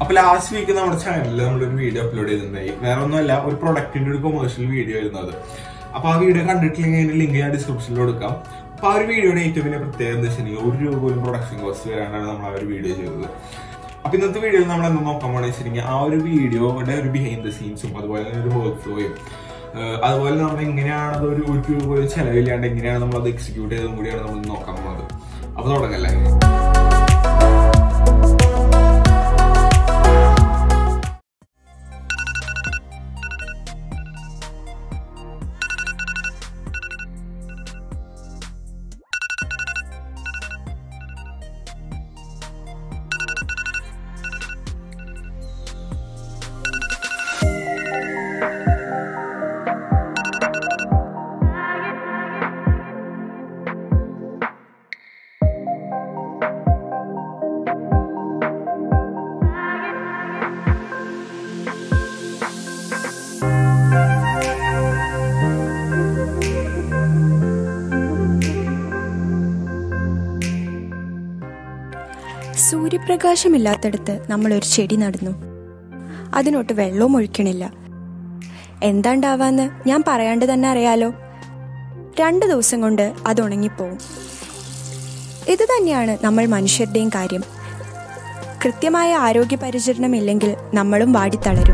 അപ്പൊ last week നമ്മുടെ ചാനലിൽ നമ്മളൊരു വീഡിയോ അപ്ലോഡ് ചെയ്തിട്ടുണ്ടായി വേറെ ഒന്നുമല്ല ഒരു പ്രൊഡക്റ്റിന്റെ ഒരു കൊമേഴ്ഷ്യൽ വീഡിയോ ആയിരുന്നത് അപ്പൊ ആ വീഡിയോ കണ്ടിട്ടില്ലെങ്കിൽ അതിന്റെ ലിങ്ക് ഞാൻ ഡിസ്ക്രിപ്ഷനിൽ കൊടുക്കാം അപ്പൊ ആ ഒരു വീഡിയോയുടെ ഏറ്റവും വലിയ പ്രത്യേകത എന്താ വെച്ചിട്ടുണ്ടെങ്കിൽ ഒരു രൂപ പോലും പ്രൊഡക്ഷൻ കോസ്റ്റ് വരാനാണ് നമ്മൾ ആ ഒരു വീഡിയോ ചെയ്തത് അപ്പൊ ഇന്നത്തെ വീഡിയോയിൽ നമ്മൾ എന്താ നോക്കാൻ പോണെന്ന് വെച്ചിട്ടുണ്ടെങ്കിൽ ആ ഒരു വീഡിയോയുടെ ഒരു ബിഹൈൻഡ് ദ സീൻസും അതുപോലെ തന്നെ ഒരു വർക്ക് ഫ്ലോയും അതുപോലെ നമ്മൾ എങ്ങനെയാണ് അത് ഒരു ഒരു രൂപ പോലും ചെലവില്ലാണ്ട് എങ്ങനെയാണ് നമ്മൾ അത് എക്സിക്യൂട്ട് ചെയ്തതും കൂടിയാണ് നമ്മൾ നോക്കാൻ പോകുന്നത് അപ്പൊ തുടങ്ങല്ലേ സൂര്യപ്രകാശമില്ലാത്തടത്ത് നമ്മൾ ഒരു ചെടി നടുന്നു അതിനോട്ട് വെള്ളവും ഒഴിക്കണില്ല എന്താണ്ടാവാന്ന് ഞാൻ പറയാണ്ട് തന്നെ അറിയാലോ രണ്ട് ദിവസം കൊണ്ട് അത് ഉണങ്ങിപ്പോവും ഇത് തന്നെയാണ് നമ്മൾ മനുഷ്യരുടെയും കാര്യം കൃത്യമായ ആരോഗ്യ പരിചരണമില്ലെങ്കിൽ നമ്മളും വാടിത്തളരും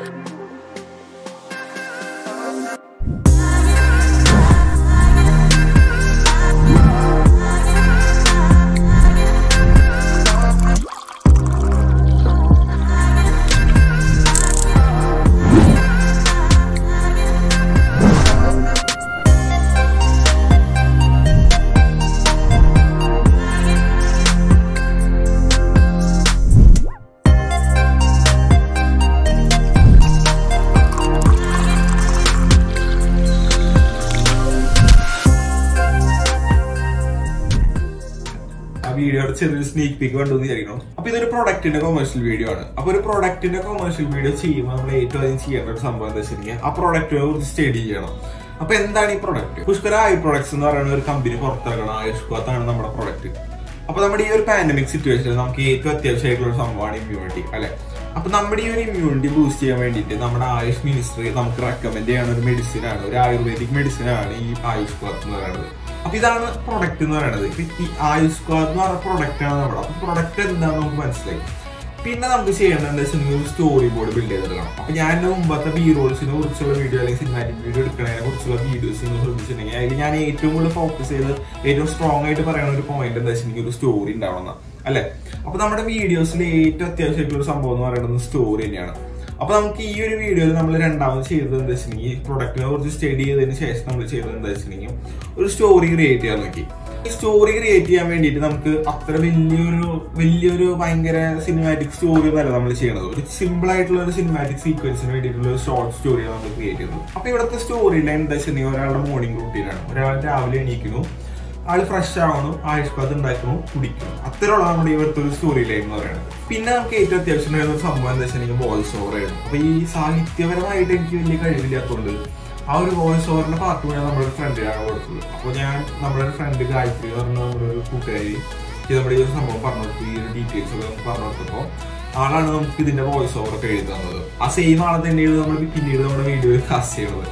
ആ വീഡിയോയുടെ ചെറിയൊരു സ്നീക്ക് പീക്ക് കണ്ടു എന്ന് വിചാരിക്കണം അപ്പൊ ഇതൊരു പ്രൊഡക്റ്റിന്റെ കൊമേഴ്ഷ്യൽ വീഡിയോ ആണ് അപ്പൊ ഒരു പ്രൊഡക്റ്റിന്റെ കൊമേഴ്ഷ്യൽ വീഡിയോ ചെയ്യുമ്പോൾ നമ്മൾ ഏറ്റവും അധികം ചെയ്യേണ്ട ഒരു സംഭവം എന്താ വെച്ചിട്ടുണ്ടെങ്കിൽ ആ പ്രൊഡക്റ്റിനെ കുറിച്ച് സ്റ്റഡി ചെയ്യണം അപ്പൊ എന്താണ് ഈ പ്രൊഡക്റ്റ് പുഷ്കര ഐ പ്രൊഡക്ട്സ് എന്ന് പറയുന്ന ഒരു കമ്പനി പുറത്തിറങ്ങണം ആയുഷ്കാത്താണ് നമ്മുടെ പ്രൊഡക്റ്റ് അപ്പൊ നമ്മുടെ ഈ ഒരു പാൻഡമിക് സിറ്റുവേഷനിൽ നമുക്ക് ഏറ്റവും അത്യാവശ്യമായിട്ടുള്ള ഒരു സംഭവമാണ് ഇമ്മ്യൂണിറ്റി അല്ലെ അപ്പൊ നമ്മുടെ ഈ ഒരു ഇമ്മ്യൂണിറ്റി ബൂസ്റ്റ് ചെയ്യാൻ വേണ്ടിയിട്ട് നമ്മുടെ ആയുഷ് മിനിസ്ട്രി നമുക്ക് റെക്കമെൻഡ് ചെയ്യുന്ന ഒരു മെഡിസിൻ ആണ് ഒരു ആയുർവേദിക് മെഡിസിൻ ആണ് ഈ ആയുഷ് ക്വാത്ത് എന്ന് പറയുന്നത് അപ്പൊ ഇതാണ് പ്രൊഡക്റ്റ് എന്ന് പറയുന്നത് ഇപ്പൊ ഈ ആയുഷ് ക്വാത്ത് എന്ന് പറയുന്ന പ്രൊഡക്റ്റ് ആണ് നമ്മുടെ അപ്പൊ പ്രൊഡക്റ്റ് എന്താണെന്ന് നമുക്ക് മനസ്സിലായി പിന്നെ നമുക്ക് ചെയ്യേണ്ടത് എന്താ വെച്ചിട്ടുണ്ടെങ്കിൽ ഒരു സ്റ്റോറി ബോർഡ് ബിൽഡ് ചെയ്തെടുക്കണം അപ്പൊ ഞാൻ എന്റെ മുമ്പത്തെ ബി റോൾസിനെ കുറിച്ചുള്ള വീഡിയോ അല്ലെങ്കിൽ സിനിമാറ്റിക് വീഡിയോ എടുക്കുന്നതിനെ കുറിച്ചുള്ള വീഡിയോസ് നിങ്ങൾ ശ്രദ്ധിച്ചിട്ടുണ്ടെങ്കിൽ അതിൽ ഞാൻ ഏറ്റവും കൂടുതൽ ഫോക്കസ് ചെയ്ത് ഏറ്റവും സ്ട്രോങ് ആയിട്ട് പറയുന്ന ഒരു പോയിന്റ് എന്താ വെച്ചിട്ടുണ്ടെങ്കിൽ ഒരു സ്റ്റോറി ഉണ്ടാവണം അല്ലെ അപ്പൊ നമ്മുടെ വീഡിയോസിൽ ഏറ്റവും അത്യാവശ്യമായിട്ടുള്ള ഒരു സംഭവം എന്ന് പറയുന്നത് സ്റ്റോറി തന്നെയാണ് അപ്പൊ നമുക്ക് ഈ ഒരു വീഡിയോയിൽ നമ്മൾ രണ്ടാമത് ചെയ്തത് എന്താ വെച്ചിട്ടുണ്ടെങ്കിൽ ഈ പ്രൊഡക്റ്റിനെ കുറിച്ച് സ്റ്റഡി ചെയ്തതിന് ശേഷം നമ്മൾ ചെയ്തത് എന്താ വെച്ചിട്ടുണ്ടെങ്കിൽ ഒരു സ്റ്റോറി ക്രിയേറ്റ് ചെയ്യാൻ നോക്കി ഈ സ്റ്റോറി ക്രിയേറ്റ് ചെയ്യാൻ വേണ്ടിയിട്ട് നമുക്ക് അത്ര വലിയൊരു വലിയൊരു ഭയങ്കര സിനിമാറ്റിക് സ്റ്റോറി ഒന്നല്ല നമ്മൾ ചെയ്യണത് ഒരു സിമ്പിൾ ആയിട്ടുള്ള ഒരു സിനിമാറ്റിക് സീക്വൻസിന് വേണ്ടിയിട്ടുള്ള ഒരു ഷോർട്ട് സ്റ്റോറിയാണ് നമ്മൾ ക്രിയേറ്റ് ചെയ്യുന്നത് അപ്പൊ ഇവിടുത്തെ സ്റ്റോറി ലൈൻ എന്താ വെച്ചിട്ടുണ്ടെങ്കിൽ ഒരാളുടെ മോർണിംഗ് റൂട്ടീനാണ് ഒരാൾ രാവിലെ എണീക്കുന്നു ആള് ഫ്രഷ് ആവണം ആയുഷ്പാത് ഉണ്ടാക്കുന്നു കുടിക്കുന്നു അത്രയുള്ള നമ്മുടെ ഇവിടുത്തെ ഒരു സ്റ്റോറി ലൈൻ എന്ന് പറയുന്നത് പിന്നെ നമുക്ക് ഏറ്റവും അത്യാവശ്യം ഉണ്ടായിരുന്ന ഒരു സംഭവം എന്താ വെച്ചിട്ടുണ്ടെങ്കിൽ വോയിസ് ഓവർ ആയിരുന്നു അപ്പൊ ഈ സാഹിത്യപരമായിട്ട് എനിക്ക് വലിയ കഴിവില്ലാത്തതുകൊണ്ട് ആ ഒരു വോയിസ് ഓവറിന്റെ പാർട്ട് കൂടെ നമ്മുടെ ഫ്രണ്ടിനാണ് കൊടുത്തത് അപ്പോൾ ഞാൻ നമ്മുടെ ഒരു ഫ്രണ്ട് ഗായത്രി എന്ന് പറഞ്ഞ നമ്മുടെ ഒരു കൂട്ടുകാരി ഇത് നമ്മുടെ ഈ ഒരു സംഭവം പറഞ്ഞു കൊടുത്തു ഈ ഒരു ഡീറ്റെയിൽസ് ഒക്കെ നമുക്ക് പറഞ്ഞു കൊടുത്തപ്പോൾ ആളാണ് നമുക്ക് ഇതിന്റെ വോയിസ് ഓവർ ഒക്കെ എഴുതി തന്നത് ആ സെയിം ആളെ തന്നെയാണ് നമ്മൾ പിന്നീട് നമ്മുടെ വീഡിയോയിൽ കാസ്റ്റ് ചെയ്യുന്നത്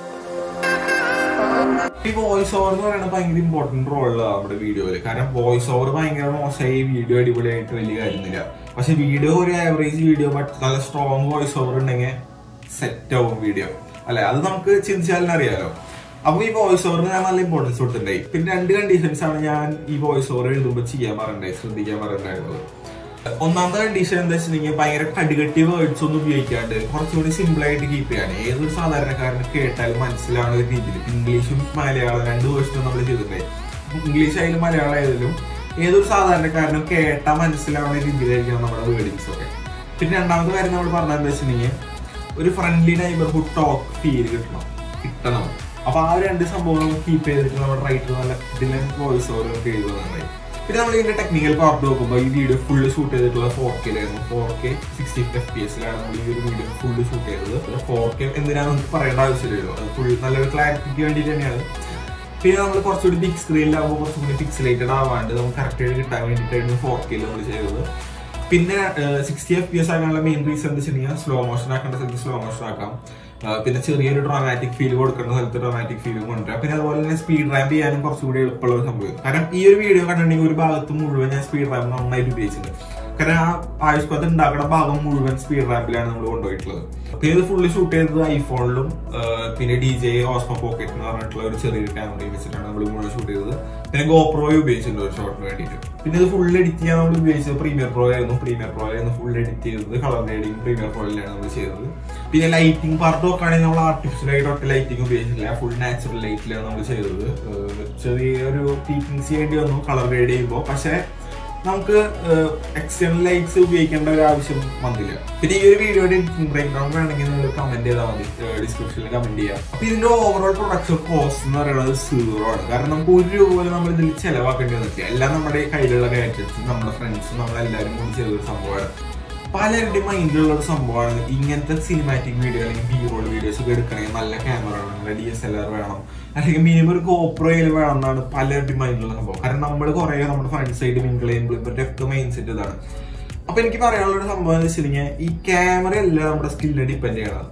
ഈ വോയിസ് ഓവർ എന്ന് പറയുന്നത് ഭയങ്കര ഇമ്പോർട്ടന്റ് റോളാണ് നമ്മുടെ വീഡിയോയിൽ കാരണം വോയിസ് ഓവർ ഭയങ്കര മോശമായി വീഡിയോ അടിപൊളിയായിട്ട് വലിയ കാര്യമില്ല പക്ഷെ വീഡിയോ ഒരു ആവറേജ് വീഡിയോ ബട്ട് നല്ല സ്ട്രോങ് വോയിസ് ഓവർ ഉണ്ടെങ്കിൽ സെറ്റ് ആവും വീഡിയോ അല്ലെ അത് നമുക്ക് ചിന്തിച്ചാലും അറിയാലോ അപ്പൊ ഈ വോയിസ് ഓവറിന് ഞാൻ നല്ല ഇമ്പോർട്ടൻസ് കൊടുത്തിട്ടുണ്ടായി പിന്നെ രണ്ട് കണ്ടീഷൻസ് ആണ് ഞാൻ ഈ വോയിസ് ഓവർ എഴുതുമ്പോൾ ചെയ്യാൻ പറഞ്ഞിട്ടുണ്ടായി ശ്രദ്ധിക്കാൻ പറഞ്ഞിട്ടുണ്ടായിരുന്നത് ഒന്നാമത്തെ കണ്ടീഷൻ എന്താ വെച്ചിട്ടുണ്ടെങ്കിൽ ഭയങ്കര കടുകട്ടി വേർഡ്സ് ഒന്നും ഉപയോഗിക്കാണ്ട് കുറച്ചുകൂടി സിമ്പിൾ ആയിട്ട് കീപ്പ് ചെയ്യാൻ ഏതൊരു സാധാരണക്കാരന് കേട്ടാലും മനസ്സിലാവുന്ന ഒരു രീതിയിൽ ഇംഗ്ലീഷും മലയാളം രണ്ട് വേർഷനും നമ്മൾ ചെയ്തിട്ടുണ്ടായി ഇംഗ്ലീഷ് ആയാലും മലയാളം ആയാലും ഏതൊരു സാധാരണക്കാരനും കേട്ടാൽ മനസ്സിലാവുന്ന രീതിയിലായിരിക്കണം നമ്മുടെ വേർഡിങ്സ് ഒക്കെ പിന്നെ രണ്ടാമത്തെ കാര്യം നമ്മൾ പറഞ്ഞതെന്ന് വെച്ചിട്ടുണ്ടെങ്കിൽ ഒരു ഫ്രണ്ട്ലി നൈബർഹുഡ് ടോക്ക് ഫീൽ കിട്ടണം കിട്ടണം അപ്പൊ ആ ഒരു രണ്ട് സംഭവം കീപ്പ് ചെയ്തിട്ട് നമ്മുടെ റൈറ്റർ നല്ല ഇതിലെ വോയിസ് ഓവർ നമുക്ക് എഴുതുന്നുണ്ടായി പിന്നെ നമ്മൾ ഇതിന്റെ ടെക്നിക്കൽ പാർട്ട് നോക്കുമ്പോൾ ഈ വീഡിയോ ഫുള്ള് ഷൂട്ട് ചെയ്തിട്ടുള്ള ഫോർ കെയിലായിരുന്നു four K sixty F P എസിലാണ് നമ്മൾ ഈ ഒരു വീഡിയോ ഫുള്ള് ഷൂട്ട് ചെയ്തത് ഫോർ കെ എന്തിനാന്ന് നമുക്ക് പറയേണ്ട ആവശ്യമില്ലല്ലോ അത് ഫുൾ നല്ലൊരു ക്ലാരിറ്റിക്ക് വേണ്ടിയിട്ട് തന്നെയാണ് പിന്നെ നമ്മൾ കുറച്ചുകൂടി ബിഗ് സ്ക്രീനിലാകുമ്പോൾ കുറച്ചും കൂടി പിക്സലേറ്റഡ് ആവാണ്ട് നമുക്ക് കറക്റ്റ് ആയിട്ട് കിട്ടാൻ വേണ്ടിയിട്ടായിരുന്നു ഫോർ കെയിൽ നമ്മൾ ചെയ്തത് പിന്നെ സിക്സ്റ്റി എഫ് പി എസ് ആക്കാനുള്ള മെയിൻ റീസൺ എന്താ വെച്ചിട്ടുണ്ടെങ്കിൽ സ്ലോ മോഷൻ ആക്കേണ്ട സ്ഥലത്ത് സ്ലോ മോഷൻ ആക്കാം ആ, പിന്നെ ചെറിയൊരു ഡ്രാമാറ്റിക് ഫീൽ കൊടുക്കേണ്ട സ്ഥലത്ത് ഡ്രാമാറ്റിക് ഫീൽ കൊണ്ടുവരാം പിന്നെ അതുപോലെ തന്നെ സ്പീഡ് റാമ്പ് ചെയ്യാനും കുറച്ചുകൂടി എളുപ്പമുള്ള ഒരു സംഭവം കാരണം ഈ ഒരു വീഡിയോ കണ്ടിട്ടുണ്ടെങ്കിൽ ഒരു ഭാഗത്ത് മുഴുവൻ ഞാൻ സ്പീഡ് റാമ്പ് നന്നായിട്ട് ഉപയോഗിച്ചിട്ടുണ്ട് കാരണം ആ ആയുഷ്പത്ത് ഉണ്ടാക്കുന്ന ഭാഗം മുഴുവൻ സ്പീഡ് റാമ്പിലാണ് നമ്മൾ കൊണ്ടുപോയിട്ടുള്ളത് അപ്പൊ ഇത് ഫുള്ള് ഷൂട്ട് ചെയ്തത് ഐഫോണിലും പിന്നെ ഡി ജെ ഓസ്മോ പോക്കറ്റ് എന്ന് പറഞ്ഞിട്ടുള്ള ഒരു ചെറിയൊരു ക്യാമറയും വെച്ചിട്ടാണ് നമ്മൾ മുഴുവൻ ഷൂട്ട് ചെയ്തത് പിന്നെ ഗോപ്രോയും ഉപയോഗിച്ചിട്ടുണ്ട് ഒരു ഷോട്ടിന് വേണ്ടിയിട്ട് പിന്നെ ഇത് ഫുൾ എഡിറ്റ് ചെയ്യാൻ നമ്മൾ ഉപയോഗിച്ചത് പ്രീമിയർ പ്രോ ആയിരുന്നു പ്രീമിയർ പ്രോ ആയിരുന്നു ഫുൾ എഡിറ്റ് ചെയ്തത് കളർ ഗ്രേഡിങ് പ്രീമിയർ പ്രോയിലാണ് നമ്മൾ ചെയ്തത് പിന്നെ ലൈറ്റിംഗ് പാർട്ട് നോക്കുകയാണെങ്കിൽ നമ്മൾ ആർട്ടിഫിഷ്യൽ ആയിട്ട് ഒറ്റ ലൈറ്റിംഗ് ഉപയോഗിച്ചിട്ടില്ല ഫുൾ നാച്ചുറൽ ലൈറ്റിലാണ് നമ്മൾ ചെയ്തത് ഏഹ് ചെറിയൊരു പീക്കിങ്സ് ചെയ്യേണ്ടി വന്നു കളർ ഗ്രേഡ് ചെയ്യുമ്പോൾ പക്ഷേ നമുക്ക് എക്സ്റ്റേണൽ ലൈറ്റ്സ് ഉപയോഗിക്കേണ്ട ഒരു ആവശ്യം വന്നില്ല പിന്നെ ഈ ഒരു വീഡിയോയുടെ ബ്രേക്ക് ഡൗൺ വേണമെങ്കിൽ നിങ്ങൾ കമന്റ് ചെയ്താൽ മതി ഡിസ്ക്രിപ്ഷനിൽ കമന്റ് ചെയ്യാം അപ്പൊ ഇതിന്റെ ഓവറോൾ പ്രൊഡക്ഷൻ കോസ്റ്റ് എന്ന് പറയുന്നത് സീറോ ആണ് കാരണം നമുക്ക് ഒരു രൂപ പോലും നമ്മൾ ഇതിൽ ചെലവാക്കേണ്ടി വന്നിട്ടില്ല എല്ലാം നമ്മുടെ കയ്യിലുള്ള ഗാഡ്ജറ്റ്സ് നമ്മുടെ ഫ്രണ്ട്സ് നമ്മളെല്ലാവരും കൂടി ചെയ്തൊരു സംഭവമാണ് പലരുടെയും മൈൻഡിലുള്ള ഒരു സംഭവമാണ് ഇങ്ങനത്തെ സിനിമാറ്റിക് വീഡിയോ അല്ലെങ്കിൽ ബി റോൾ വീഡിയോസ് ഒക്കെ എടുക്കണമെങ്കിൽ നല്ല ക്യാമറ വേണം നല്ല ഡി എസ് എൽ ആർ വേണം അല്ലെങ്കിൽ മിനിമം ഒരു ഗോപ്രോയിൽ വേണം എന്നാണ് പലരുടെയും മൈൻഡിലുള്ള സംഭവം കാരണം നമ്മൾ കുറെ നമ്മുടെ ഫ്രണ്ട്സ് ആയിട്ട് മിങ്കിൾ ചെയ്യുമ്പോൾ ഇവരുടെ ഒക്കെ മൈൻഡ് സെറ്റ് ഇതാണ് അപ്പൊ എനിക്ക് പറയാനുള്ള ഒരു സംഭവം എന്ന് വെച്ചിട്ടുണ്ടെങ്കിൽ ഈ ക്യാമറ അല്ല നമ്മുടെ സ്കില്ലിനെ ഡിപ്പെൻഡ് ചെയ്യണം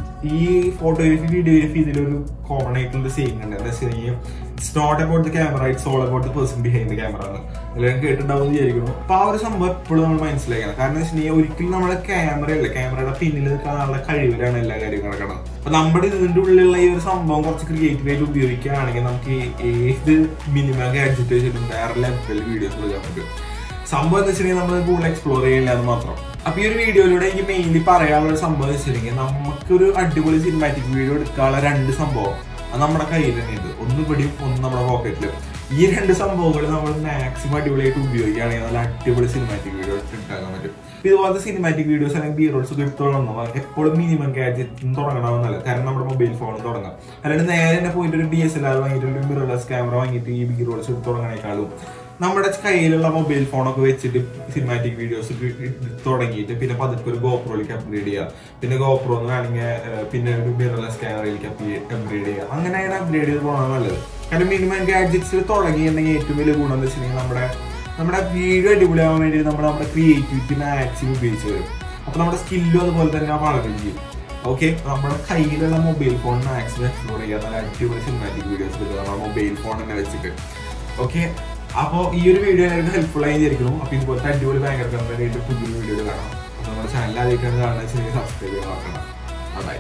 ഈ ഫോട്ടോഗ്രാഫി വീഡിയോഗ്രാഫി ഇതിലൊരു കോമൺ ആയിട്ടുള്ള സെയിം ഉണ്ട് എന്താ വെച്ചിട്ടുണ്ടെങ്കിൽ it's not about the camera it's all about the person behind the camera എന്ന് എല്ലാവരും കേട്ടിട്ടുണ്ടാവും എന്ന് വിചാരിക്കുന്നു അപ്പൊ ആ ഒരു സംഭവം എപ്പോഴും നമ്മൾ മനസ്സിലാക്കണം കാരണം എന്ന് വെച്ചിട്ടുണ്ടെങ്കിൽ ഒരിക്കലും നമ്മുടെ ക്യാമറ അല്ല ക്യാമറയുടെ പിന്നിൽ നിൽക്കാനുള്ള കഴിവിലാണ് എല്ലാ കാര്യവും നടക്കുന്നത് അപ്പൊ നമ്മുടെ ഇതിന്റെ ഉള്ളിലുള്ള ഈ ഒരു സംഭവം കുറച്ച് ക്രിയേറ്റീവ് ആയിട്ട് ഉപയോഗിക്കുകയാണെങ്കിൽ നമുക്ക് ഏത് മിനിമം ഗാഡ്ജറ്റ് വെച്ചിട്ടും വേറെ ലെവൽ വീഡിയോസ് എടുക്കാൻ പറ്റും സംഭവം എന്ന് വെച്ചിട്ടുണ്ടെങ്കിൽ നമ്മൾ കൂടുതൽ എക്സ്പ്ലോർ ചെയ്യില്ല എന്ന് മാത്രം അപ്പൊ ഈ ഒരു വീഡിയോയിലൂടെ എനിക്ക് മെയിൻലി പറയാനുള്ള ഒരു സംഭവം എന്ന് വെച്ചിട്ടുണ്ടെങ്കിൽ നമുക്കൊരു അടിപൊളി സിനിമാറ്റിക് വീഡിയോ എടുക്കാനുള്ള രണ്ട് സംഭവം അത് നമ്മുടെ കയ്യിൽ തന്നെയുണ്ട് ഒന്ന് ഇവിടെയും ഒന്ന് നമ്മുടെ പോക്കറ്റിലും ഈ രണ്ട് സംഭവങ്ങൾ നമ്മൾ മാക്സിമം അടിപൊളിയായിട്ട് ഉപയോഗിക്കുകയാണെങ്കിൽ നല്ല അടിപൊളി സിനിമാറ്റിക് വീഡിയോ ഉണ്ടാക്കാൻ പറ്റും അപ്പൊ ഇതുപോലത്തെ സിനിമാറ്റിക് വീഡിയോസ് അല്ലെങ്കിൽ ബി റോൾസ് ഒക്കെ എടുത്ത് തുടങ്ങുമ്പോൾ എപ്പോഴും മിനിമം ഗാഡ്ജറ്റ് തുടങ്ങണമെന്നല്ല കാരണം നമ്മുടെ മൊബൈൽ ഫോൺ തുടങ്ങാം അല്ലാണ്ട് നേരെ തന്നെ പോയിട്ട് ഒരു ഡി എസ് എൽ ആർ വാങ്ങിയിട്ട് ഒരു മിറർലെസ് ക്യാമറ വാങ്ങിയിട്ട് ഈ ബി റോൾസ് എടുത്ത് തുടങ്ങണേക്കാളും നമ്മുടെ കയ്യിലുള്ള മൊബൈൽ ഫോണൊക്കെ വെച്ചിട്ട് സിനിമാറ്റിക് വീഡിയോസ് തുടങ്ങിയിട്ട് പിന്നെ പതുക്കെ ഒരു ഗോപ്രോയിലേക്ക് അപ്ഗ്രേഡ് ചെയ്യുക പിന്നെ ഗോപ്രോ എന്ന് വേണമെങ്കിൽ ഏഹ്, പിന്നെ ഒരു മിറർലെസ് ക്യാമറയിലേക്ക് അപ്ഗ്രേഡ് ചെയ്യുക അങ്ങനെയാണ് അപ്ഗ്രേഡ് ചെയ്ത് പോകണം നല്ലത് കാരണം മിനിമം ഗാഡ്ജറ്റ്സ് തുടങ്ങിയിട്ടുണ്ടെങ്കിൽ ഏറ്റവും വലിയ ഗുണം എന്ന് വെച്ചിട്ടുണ്ടെങ്കിൽ നമ്മുടെ നമ്മുടെ വീഡിയോ അടിപൊളിയാവാൻ വേണ്ടി നമ്മൾ നമ്മുടെ ക്രിയേറ്റിവിറ്റി മാക്സിമം ഉപയോഗിച്ച് വരും അപ്പൊ നമ്മുടെ സ്കില്ലും അതുപോലെ തന്നെ വളരുകയും ചെയ്യും ഓക്കെ നമ്മുടെ കയ്യിലുള്ള മൊബൈൽ ഫോൺ മാക്സിമം എക്സ്പ്ലോർ ചെയ്യുക നല്ല അടിപൊളി സിനിമാറ്റിക് വീഡിയോസ് എടുക്കുക നമ്മുടെ മൊബൈൽ ഫോൺ തന്നെ വെച്ചിട്ട് ഓക്കെ അപ്പോൾ ഈ ഒരു വീഡിയോ എല്ലാവർക്കും ഹെൽപ്ഫുൾ ആയി വിചാരിക്കുന്നു അപ്പോൾ ഇതുപോലത്തെ അടിപൊളി ഭയങ്കര കമ്പനി ആയിട്ട് പുതിയൊരു വീഡിയോ കാണാം അപ്പോൾ നമ്മുടെ ചാനൽ ആദ്യമായിട്ടാണ് കാണുന്നത് വെച്ചാൽ സബ്സ്ക്രൈബ് ചെയ്യാൻ നോക്കണം ബൈ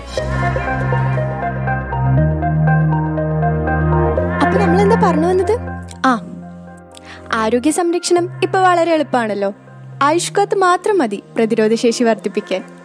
അപ്പൊ നമ്മൾ എന്താ പറഞ്ഞു വന്നത് ആ ആരോഗ്യ സംരക്ഷണം ഇപ്പൊ വളരെ എളുപ്പമാണല്ലോ ആയുഷ്കാത്ത് മാത്രം മതി പ്രതിരോധ ശേഷി വർദ്ധിപ്പിക്കാൻ